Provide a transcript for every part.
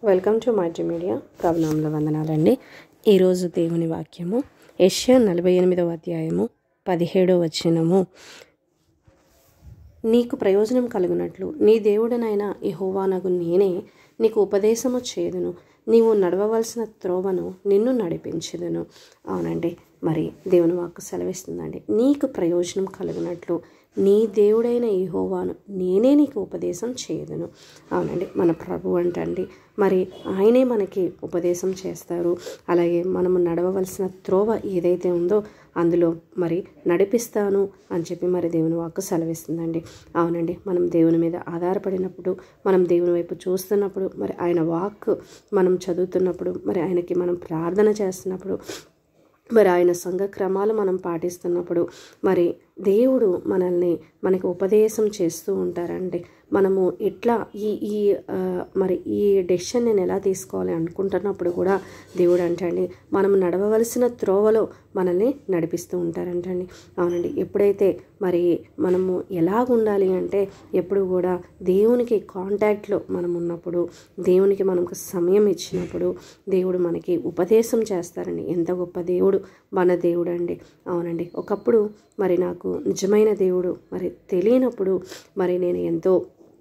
welcome to multimedia ప్రభునాముల వందనాలండి ఈరోజు దేవుని వాక్యము యెషయా నలభై ఎనిమిదవ అధ్యాయము పదిహేడవ వచనము నీకు ప్రయోజనం కలుగునట్లు నీ దేవుడనైన యెహోవానగు నేనే నీకు ఉపదేశము చేదును నీవు నడవవలసిన త్రోవను నిన్ను నడిపించుదును అవునండి మరి దేవుని వాక్కు సెలవిస్తుందండి నీకు ప్రయోజనం కలుగునట్లు నీ దేవుడైన యెహోవాను నేనే నీకు ఉపదేశం చేయదును అవునండి మన ప్రభు అంటండి మరి ఆయనే మనకి ఉపదేశం చేస్తారు అలాగే మనము నడవవలసిన త్రోవ ఏదైతే ఉందో అందులో మరి నడిపిస్తాను అని చెప్పి మరి దేవుని వాక్కు సెలవిస్తుందండి అవునండి మనం దేవుని మీద ఆధారపడినప్పుడు మనం దేవుని వైపు చూస్తున్నప్పుడు మరి ఆయన వాక్ మనం చదువుతున్నప్పుడు మరి ఆయనకి మనం ప్రార్థన చేస్తున్నప్పుడు మరి ఆయన సంఘ క్రమాలు మనం పాటిస్తున్నప్పుడు మరి దేవుడు మనల్ని మనకి ఉపదేశం చేస్తూ ఉంటారండి మనము ఇట్లా ఈ ఈ ఆ, మరి ఈ డెసిషన్ నేను ఎలా తీసుకోవాలి అనుకుంటున్నప్పుడు కూడా దేవుడు అంటండి మనం నడవవలసిన త్రోవలో మనల్ని నడిపిస్తూ ఉంటారంటండి అవునండి ఎప్పుడైతే మరి మనము ఎలాగ ఉండాలి అంటే ఎప్పుడు కూడా దేవునికి కాంటాక్ట్లో మనం ఉన్నప్పుడు దేవునికి మనకు సమయం ఇచ్చినప్పుడు దేవుడు మనకి ఉపదేశం చేస్తారండి ఎంత గొప్ప దేవుడు మన దేవుడు అండి అవునండి ఒకప్పుడు మరి నాకు నిజమైన దేవుడు మరి తెలియనప్పుడు మరి నేను ఎంతో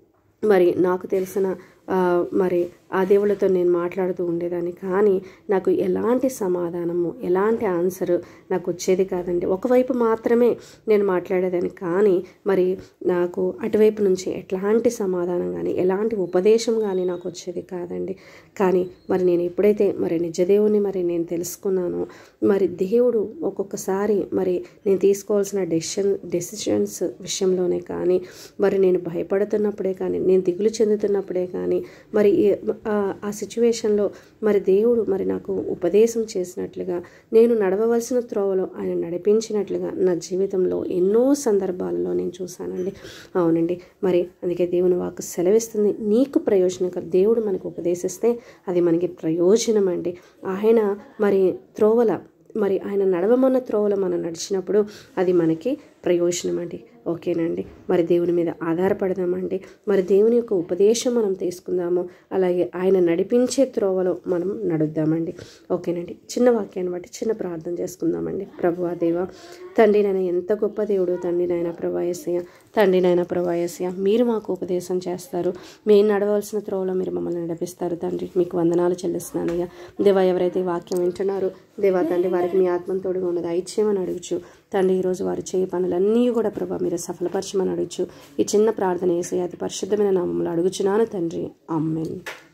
మరి నాకు తెలిసిన ఆ, మరి ఆ దేవుళ్ళతో నేను మాట్లాడుతూ ఉండేదాన్ని కానీ నాకు ఎలాంటి సమాధానము ఎలాంటి ఆన్సర్ నాకు వచ్చేది కాదండి ఒకవైపు మాత్రమే నేను మాట్లాడేదాన్ని కానీ మరి నాకు అటువైపు నుంచి ఎట్లాంటి సమాధానం కానీ ఎలాంటి ఉపదేశం కానీ నాకు వచ్చేది కాదండి కానీ మరి నేను ఎప్పుడైతే మరి నిజదేవుని మరి నేను తెలుసుకున్నానో మరి దేవుడు ఒక్కొక్కసారి మరి నేను తీసుకోవాల్సిన డెసిషన్ డెసిషన్స్ విషయంలోనే కానీ మరి నేను భయపడుతున్నప్పుడే కానీ నేను దిగులు చెందుతున్నప్పుడే కానీ మరి ఈ- ఆ- ఆ సిచ్యువేషన్లో మరి దేవుడు మరి నాకు ఉపదేశం చేసినట్లుగా నేను నడవవలసిన త్రోవలో ఆయన నడిపించినట్లుగా నా జీవితంలో ఎన్నో సందర్భాలలో నేను చూశానండి అవునండి మరి అందుకే దేవుని వాకు సెలవిస్తుంది నీకు ప్రయోజనకర దేవుడు మనకు ఉపదేశిస్తే అది మనకి ప్రయోజనం అండి ఆయన మరి త్రోవల మరి ఆయన నడవమన్న త్రోవలో మనం నడిచినప్పుడు అది మనకి ప్రయోజనం అండి ఓకేనండి మరి దేవుని మీద ఆధారపడదామండి మరి దేవుని యొక్క ఉపదేశం మనం తీసుకుందాము అలాగే ఆయన నడిపించే త్రోవలో మనం నడుద్దామండి ఓకేనండి చిన్న వాక్యాన్ని బట్టి చిన్న ప్రార్థన చేసుకుందామండి ప్రభు దేవ తండ్రి నాయన ఎంత గొప్ప దేవుడు తండ్రి నాయన ప్రభాయసయ తండ్రి నాయన ప్రభాయసయ మీరు మాకు ఉపదేశం చేస్తారు మేము నడవలసిన త్రోవలో మీరు మమ్మల్ని నడిపిస్తారు తండ్రి మీకు వందనాలు చెల్లిస్తున్నానయ్యా దేవా ఎవరైతే ఈ వాక్యం వింటున్నారో దేవా తండ్రి వారికి మీ ఆత్మతోడుగా ఉన్నది ఐచ్యమని అడుగుచు తండ్రి ఈరోజు వారు చేయ పనులన్నీ కూడా ప్రభా మీరు సఫలపరచమని అడుగుచు ఈ చిన్న ప్రార్థన వేసే అతి పరిశుద్ధమైన నామంలో అడుగుచున్నాను తండ్రి అమ్మెన్